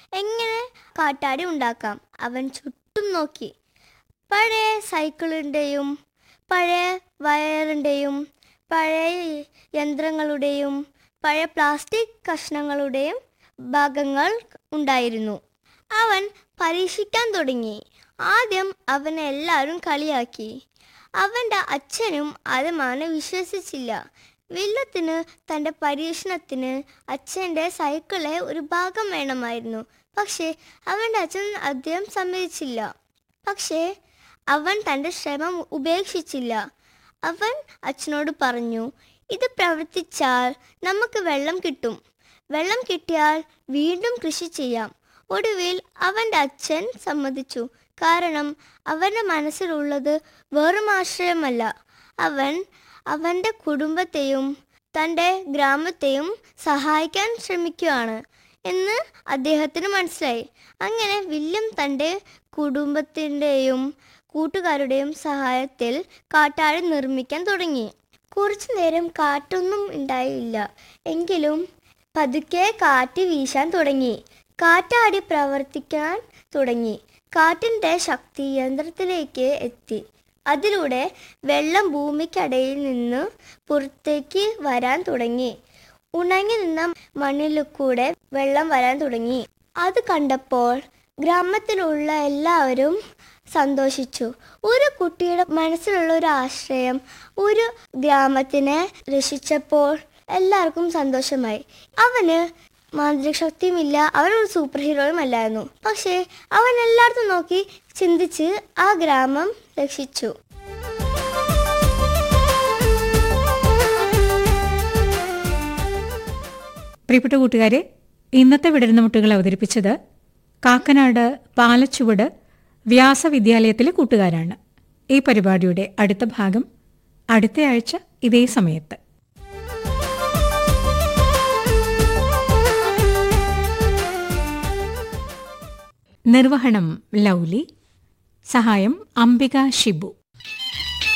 എങ്ങനെ കാട്ടാടി ഉണ്ടാക്കാം അവൻ ചുറ്റും നോക്കി പഴയ സൈക്കിളിൻ്റെയും പഴയ വയറിൻ്റെയും പഴയ യന്ത്രങ്ങളുടെയും പഴയ പ്ലാസ്റ്റിക് കഷ്ണങ്ങളുടെയും ഭാഗങ്ങൾ ഉണ്ടായിരുന്നു അവൻ പരീക്ഷിക്കാൻ തുടങ്ങി ആദ്യം അവനെ എല്ലാവരും കളിയാക്കി അവൻ്റെ അച്ഛനും ആദ്യമാണ് വിശ്വസിച്ചില്ല വില്ലത്തിന് തൻ്റെ പരീക്ഷണത്തിന് അച്ഛൻ്റെ സൈക്കിളെ ഒരു ഭാഗം വേണമായിരുന്നു പക്ഷേ അവൻ്റെ അച്ഛൻ അദ്ദേഹം സമ്മതിച്ചില്ല പക്ഷേ അവൻ തൻ്റെ ശ്രമം ഉപേക്ഷിച്ചില്ല അവൻ അച്ഛനോട് പറഞ്ഞു ഇത് പ്രവർത്തിച്ചാൽ നമുക്ക് വെള്ളം കിട്ടും വെള്ളം കിട്ടിയാൽ വീണ്ടും കൃഷി ചെയ്യാം ഒടുവിൽ അവൻ്റെ അച്ഛൻ സമ്മതിച്ചു കാരണം അവൻ്റെ മനസ്സിലുള്ളത് വെറും ആശ്രയമല്ല അവൻ അവൻ്റെ കുടുംബത്തെയും തൻ്റെ ഗ്രാമത്തെയും സഹായിക്കാൻ ശ്രമിക്കുകയാണ് എന്ന് അദ്ദേഹത്തിന് മനസ്സിലായി അങ്ങനെ വില്യം തൻ്റെ കുടുംബത്തിൻ്റെയും കൂട്ടുകാരുടെയും സഹായത്തിൽ കാട്ടാടി നിർമ്മിക്കാൻ തുടങ്ങി കുറച്ചു നേരം കാറ്റൊന്നും ഉണ്ടായില്ല എങ്കിലും പതുക്കെ കാറ്റ് വീശാൻ തുടങ്ങി കാറ്റാടി പ്രവർത്തിക്കാൻ തുടങ്ങി കാറ്റിൻ്റെ ശക്തി യന്ത്രത്തിലേക്ക് എത്തി അതിലൂടെ വെള്ളം ഭൂമിക്കടയിൽ നിന്ന് പുറത്തേക്ക് വരാൻ തുടങ്ങി ഉണങ്ങി നിന്ന മണ്ണിൽ കൂടെ വെള്ളം വരാൻ തുടങ്ങി അത് കണ്ടപ്പോൾ ഗ്രാമത്തിലുള്ള എല്ലാവരും സന്തോഷിച്ചു ഒരു കുട്ടിയുടെ മനസ്സിലുള്ള ഒരു ആശ്രയം ഒരു ഗ്രാമത്തിനെ രക്ഷിച്ചപ്പോൾ എല്ലാവർക്കും സന്തോഷമായി അവന് മാന്ത്രിക ശക്തിയുമില്ല അവനൊരു സൂപ്പർ ഹീറോയും അല്ലായിരുന്നു പക്ഷേ അവൻ എല്ലായിടത്തും നോക്കി ചിന്തിച്ച് ആ ഗ്രാമം രക്ഷിച്ചു പ്രിയപ്പെട്ട കൂട്ടുകാരെ ഇന്നത്തെ വിടരുന്ന മുട്ടുകൾ അവതരിപ്പിച്ചത് കാക്കനാട് പാലച്ചുവട് വ്യാസവിദ്യാലയത്തിലെ കൂട്ടുകാരാണ് ഈ പരിപാടിയുടെ അടുത്ത ഭാഗം അടുത്ത ആഴ്ച ഇതേ സമയത്ത് നിർവഹണം ലൗലി സഹായം അംബിക ഷിബു